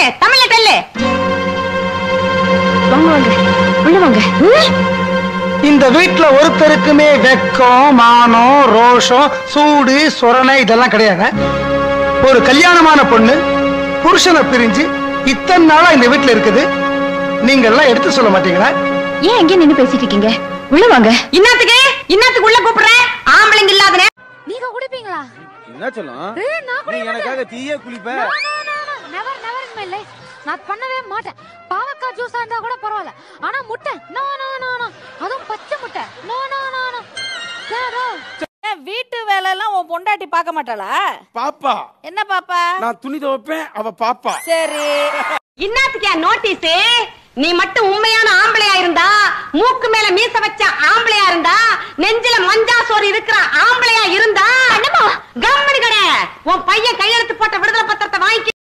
தமிழ்ல சொல்லு வாங்க வாங்க உள்ள வாங்க இந்த வீட்ல ஒருத்தருக்குமே வெக்கம் மானம் ரோஷம் சூடு சொரணை இதெல்லாம் கிடையாது ஒரு கல்யாணமான பொண்ணு புருஷனை பிரிஞ்சு இத்தனை நாளா இந்த வீட்ல இருக்குது நீங்க எல்லாம் எடுத்து சொல்ல மாட்டீங்களா ஏன் எங்கே நின்னு பேசிட்டு இருக்கீங்க உள்ள வாங்க இன்னத்துக்கு இன்னத்துக்கு உள்ள கூப்பிடுறேன் ஆம்பளைங்க இல்லாத நேரம் நீங்க குடிப்பீங்களா என்ன சொல்லும் ஏய், நான் நீ எனக்காக தீயே குளிப்ப never never in my life நான் பண்ணவே மாட்டேன் பாவக்காய் ஜூஸா இருந்தா கூட பரவாயில்ல ஆனா முட்டை நோ நோ நோ நோ அதுவும் பச்சை முட்டை நோ நோ நோ நோ ஏன் வீட்டு வேலை எல்லாம் உன் பொண்டாட்டி பார்க்க மாட்டாளா பாப்பா என்ன பாப்பா நான் துணி துவைப்பேன் அவ பாப்பா சரி இன்னத்துக்கு நோட்டீஸ் நீ மட்டும் உண்மையான ஆம்பளையா இருந்தா மூக்கு மேல மீச வச்ச ஆம்பளையா இருந்தா நெஞ்சில மஞ்சா சோறு இருக்கிற ஆம்பளையா இருந்தா கம்மனு கடை உன் பையன் கையெழுத்து போட்ட விடுதலை பத்திரத்தை வாங்கி